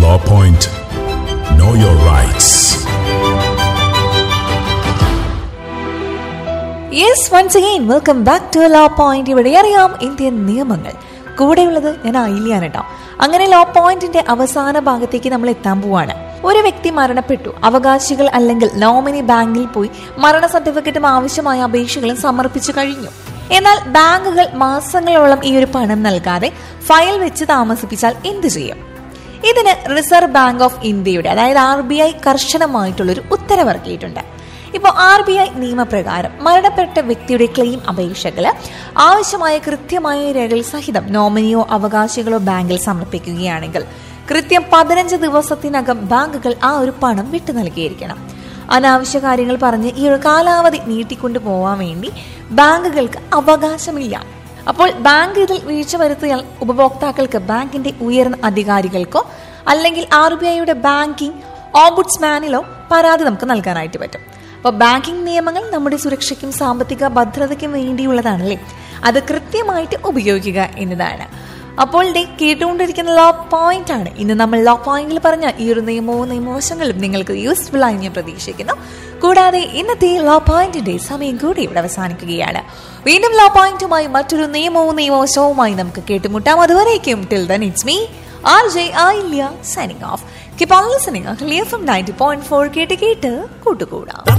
Law Point. Know your rights. Yes once again welcome back to law point ഇവിടെ അറിയാം Indian നിയമങ്ങൾ കൂടെയുള്ളത് ഞാൻ ആയില്ലാണ് കേട്ടോ അങ്ങനെ ലോ പോയിന്റിന്റെ അവസാന ഭാഗത്തേക്ക് നമ്മൾ എത്താൻ പോവാണ് ഒരു വ്യക്തി മരണപ്പെട്ടു അവകാശികൾ അല്ലെങ്കിൽ നോമിനി ബാങ്കിൽ പോയി മരണ സർട്ടിഫിക്കറ്റും ആവശ്യമായ അപേക്ഷകളും സമർപ്പിച്ചു കഴിഞ്ഞു എന്നാൽ ബാങ്കുകൾ മാസങ്ങളോളം ഈ ഒരു പണം നൽകാതെ ഫയൽ വെച്ച് താമസിപ്പിച്ചാൽ എന്തു ചെയ്യും ഇതിന് റിസർവ് ബാങ്ക് ഓഫ് ഇന്ത്യയുടെ അതായത് ആർ ബി ഐ കർശനമായിട്ടുള്ളൊരു ഉത്തരവിറക്കിയിട്ടുണ്ട് ഇപ്പോൾ ആർ ബി ഐ നിയമപ്രകാരം മരണപ്പെട്ട വ്യക്തിയുടെ ക്ലെയിം അപേക്ഷകള് ആവശ്യമായ കൃത്യമായ രേഖകൾ സഹിതം നോമിനിയോ അവകാശികളോ ബാങ്കിൽ സമർപ്പിക്കുകയാണെങ്കിൽ കൃത്യം പതിനഞ്ച് ദിവസത്തിനകം ബാങ്കുകൾ ആ ഒരു പണം വിട്ടു നൽകിയിരിക്കണം അനാവശ്യ കാര്യങ്ങൾ പറഞ്ഞ് ഈ ഒരു കാലാവധി നീട്ടിക്കൊണ്ടു പോവാൻ വേണ്ടി ബാങ്കുകൾക്ക് അവകാശമില്ല അപ്പോൾ ബാങ്ക് ഇതിൽ വീഴ്ച വരുത്തിയാൽ ഉപഭോക്താക്കൾക്ക് ബാങ്കിന്റെ ഉയർന്ന അധികാരികൾക്കോ അല്ലെങ്കിൽ ആർ ബി ഐയുടെ ബാങ്കിംഗ് ഓംബുഡ്സ്മാനിലോ പരാതി നമുക്ക് നൽകാനായിട്ട് പറ്റും അപ്പോൾ ബാങ്കിംഗ് നിയമങ്ങൾ നമ്മുടെ സുരക്ഷയ്ക്കും സാമ്പത്തിക ഭദ്രതയ്ക്കും വേണ്ടിയുള്ളതാണല്ലേ അത് കൃത്യമായിട്ട് ഉപയോഗിക്കുക എന്നതാണ് അപ്പോൾ ഡേ കേട്ടുകൊണ്ടിരിക്കുന്ന ലോ പോയിന്റ് ആണ് ഇന്ന് നമ്മൾ ലോ പോയിന്റിൽ പറഞ്ഞ ഈ ഒരു നിയമവും നിയമവശങ്ങളും നിങ്ങൾക്ക് യൂസ്ഫുൾ ആയി ഞാൻ പ്രതീക്ഷിക്കുന്നു കൂടാതെ ഇന്നത്തെ ലോ പോയിന്റിന്റെ സമയം കൂടി ഇവിടെ അവസാനിക്കുകയാണ് വീണ്ടും ലോ പോയിന്റുമായി മറ്റൊരു നിയമവും നിയമവശവുമായി നമുക്ക് കേട്ടുമുട്ടാം അതുവരേക്കും till then it's me R J Aayilya signing off keep on listening clear from ninety point four കേട്ട് കേട്ട് കൂട്ടുകൂടാം